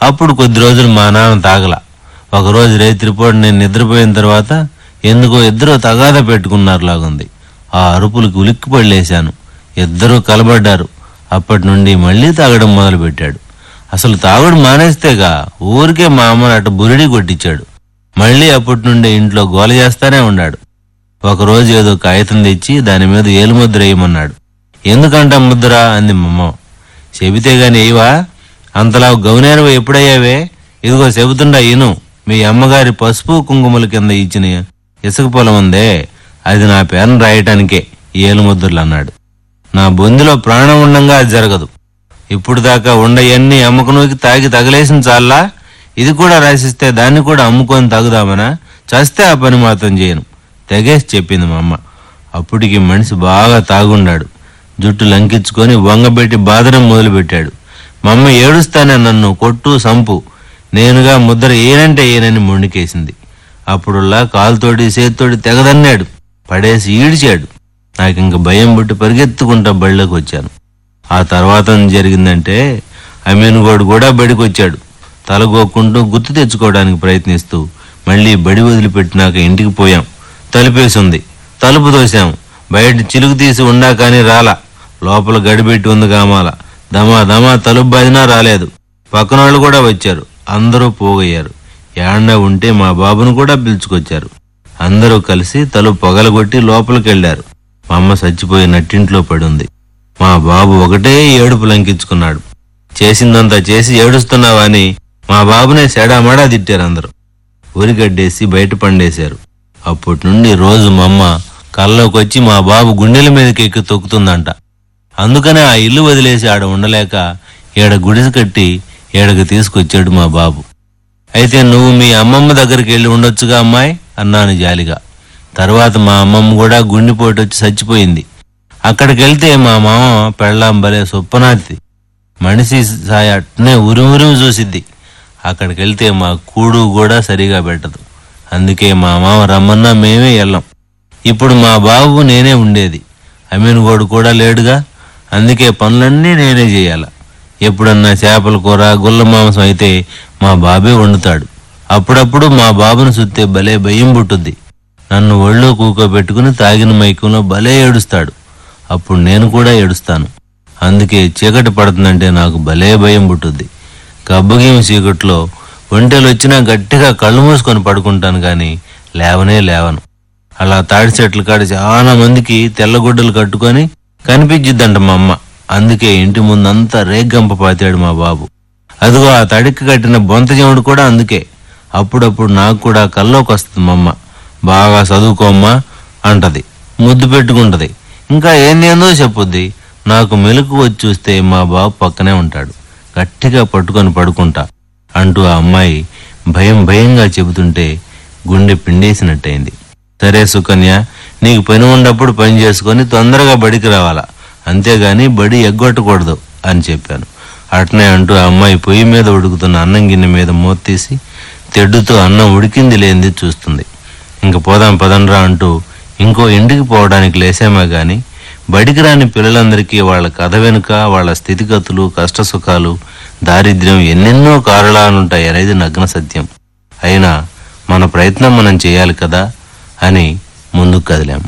అప్పుడు కొద్ది రోజులు మా నాన్న తాగల ఒకరోజు రేత్రిపూట నేను నిద్రపోయిన తర్వాత ఎందుకో ఇద్దరు తగాద పెట్టుకున్నారు లాగుంది ఆ అరుపులకు ఉలిక్కి పడలేశాను ఇద్దరూ కలబడ్డారు అప్పటి నుండి మళ్ళీ తాగడం మొదలుపెట్టాడు అసలు తాగుడు మానేస్తేగా ఊరికే మా అమ్మని అటు బురిడి కొట్టించాడు మళ్ళీ అప్పటి నుండి ఇంట్లో గోల చేస్తానే ఉన్నాడు ఒకరోజు ఏదో కాగితం తెచ్చి దాని మీద ఏలుముద్ర వేయమన్నాడు ఎందుకంట ముద్ర అంది మమ్మ చెబితే గాని ఏవా అంతలా గౌనేరు ఎప్పుడయ్యావే ఇదిగో చెబుతుండా ఈను మీ అమ్మగారి పసుపు కుంకుమల కింద ఇచ్చిన ఇసుక పొలం ఉందే అది నా పేరును రాయటానికే ఈ ఏలుముద్రలు అన్నాడు నా బొందిలో ప్రాణం ఉండంగా అది జరగదు ఇప్పుడు దాకా ఉండయన్నీ అమ్మకనూకి తాగి తగలేసిన చాలా ఇది కూడా రాసిస్తే దాన్ని కూడా అమ్ముకొని తాగుదామనా చస్తే ఆ పని మాత్రం చేయను తెగేసి చెప్పింది మా అమ్మ అప్పటికి మనిషి బాగా తాగుండాడు జుట్టు లంకించుకొని వంగబెట్టి బాధనం మొదలుపెట్టాడు మా అమ్మ ఏడుస్తానే నన్ను కొట్టు సంపు నేనుగా ముద్ర ఏనంటే ఏనని మొండికేసింది అప్పుడులా కాలుతోటి చేతితోటి తెగదన్నాడు పడేసి ఈడ్చాడు నాకింక భయం పుట్టి పరిగెత్తుకుంటా బళ్ళకి వచ్చాను ఆ తర్వాత ఏం జరిగిందంటే అమీన్గోడు కూడా బడికి వచ్చాడు తలగోక్కుంటూ గుర్తు తెచ్చుకోవడానికి ప్రయత్నిస్తూ మళ్ళీ బడి వదిలిపెట్టినాక ఇంటికి పోయాం తలుపేసి ఉంది తలుపు తోసాం బయట చిలుకు తీసి ఉండా కానీ రాలా లోపల గడిపెట్టి ఉంది కామాల దమా దమా తలుపు బాదినా రాలేదు పక్కనోళ్ళు కూడా వచ్చారు అందరూ పోగయ్యారు ఏడన్నా ఉంటే మా బాబును కూడా పిలుచుకొచ్చారు అందరూ కలిసి తలుపు పగలగొట్టి లోపలికి వెళ్లారు మా అమ్మ చచ్చిపోయి నట్టింట్లో పడుంది మా బాబు ఒకటే ఏడుపు లంకించుకున్నాడు చేసిందంతా చేసి ఏడుస్తున్నావని మా బాబునే సెడామడా తిట్టారు అందరూ ఉరిగడ్డేసి బయట పండేశారు అప్పటి నుండి రోజు మా అమ్మ కల్లోకి వచ్చి మా బాబు గుండెల మీదకి ఎక్కి తొక్కుతుందంట అందుకనే ఆ ఇల్లు వదిలేసి ఆడ ఉండలేక ఏడ గుడిసె కట్టి ఏడకి తీసుకొచ్చాడు మా బాబు అయితే నువ్వు మీ అమ్మమ్మ దగ్గరికి వెళ్ళి ఉండొచ్చుగా అమ్మాయి అన్నాను జాలిగా తర్వాత మా అమ్మమ్మ కూడా గుండెపోటు వచ్చి చచ్చిపోయింది అక్కడికి వెళ్తే మా మామ పెళ్ళాం భలే సొప్పనాతి మనిషి సాయ అట్నే ఉరిమురిమి చూసిద్ది అక్కడికి వెళ్తే మా కూడు కూడా సరిగా పెట్టదు అందుకే మా మామ రమ్మన్నా మేమే వెళ్ళాం ఇప్పుడు మా బాబు నేనే ఉండేది అమీన్గోడు కూడా లేడుగా అందుకే పనులన్నీ నేనే చేయాల ఎప్పుడన్నా చేపల కూర గుల్ల మాంసం అయితే మా బాబే వండుతాడు అప్పుడప్పుడు మా బాబును సుత్తే భలే భయం పుట్టుద్ది నన్ను ఒళ్ళో కూకోబెట్టుకుని తాగిన మైకంలో భలే ఏడుస్తాడు అప్పుడు నేను కూడా ఏడుస్తాను అందుకే చీకటి పడుతుందంటే నాకు భలే భయం పుట్టుద్ది గబ్బగీమ చీకట్లో ఒంటెలు వచ్చినా గట్టిగా కళ్ళు మూసుకొని పడుకుంటాను కానీ లేవనే లేవను అలా తాడి చెట్ల కాడ చాలా మందికి తెల్లగుడ్డలు కట్టుకొని కనిపించిద్దంట మా అమ్మ అందుకే ఇంటి ముందంతా రేగ్గంప పాతాడు మా బాబు అదిగో ఆ తడికి కట్టిన బొంత చెవుడు కూడా అందుకే అప్పుడప్పుడు నాకు కూడా కల్లోకి వస్తుంది మా అమ్మ బాగా చదువుకోమ్మా అంటది ముద్దు పెట్టుకుంటది ఇంకా ఏందేందో చెప్పుద్ది నాకు మెలకు వచ్చి చూస్తే మా బాబు పక్కనే ఉంటాడు గట్టిగా పట్టుకొని పడుకుంటా అంటూ ఆ అమ్మాయి భయం భయంగా చెబుతుంటే గుండె పిండేసినట్టయింది సరే సుకన్య నీకు పని ఉన్నప్పుడు పని చేసుకొని తొందరగా బడికి రావాలా అంతేగాని బడి ఎగ్గొట్టకూడదు అని చెప్పాను అట్నే అంటూ ఆ అమ్మాయి పొయ్యి మీద ఉడుకుతున్న అన్నం గిన్నె మీద మూత తీసి తెడ్డుతో అన్నం ఉడికింది లేనిది చూస్తుంది ఇంక పోదాం పదండ్రా అంటూ ఇంకో ఇంటికి పోవడానికి లేసామా గాని బడికి రాని పిల్లలందరికీ వాళ్ళ కథ వెనుక వాళ్ళ స్థితిగతులు కష్టసుఖాలు దారిద్ర్యం ఎన్నెన్నో కారణాలుంటాయి అనేది నగ్న సత్యం అయినా మన ప్రయత్నం మనం చేయాలి కదా అని ముందుకు కదిలాము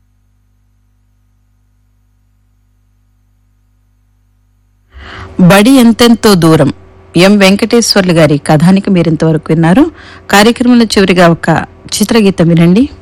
బడి ఎంతెంతో దూరం ఎం వెంకటేశ్వర్లు గారి కథానికి మీరు ఇంతవరకు విన్నారు కార్యక్రమంలో చివరిగా ఒక చిత్రగీతం వినండి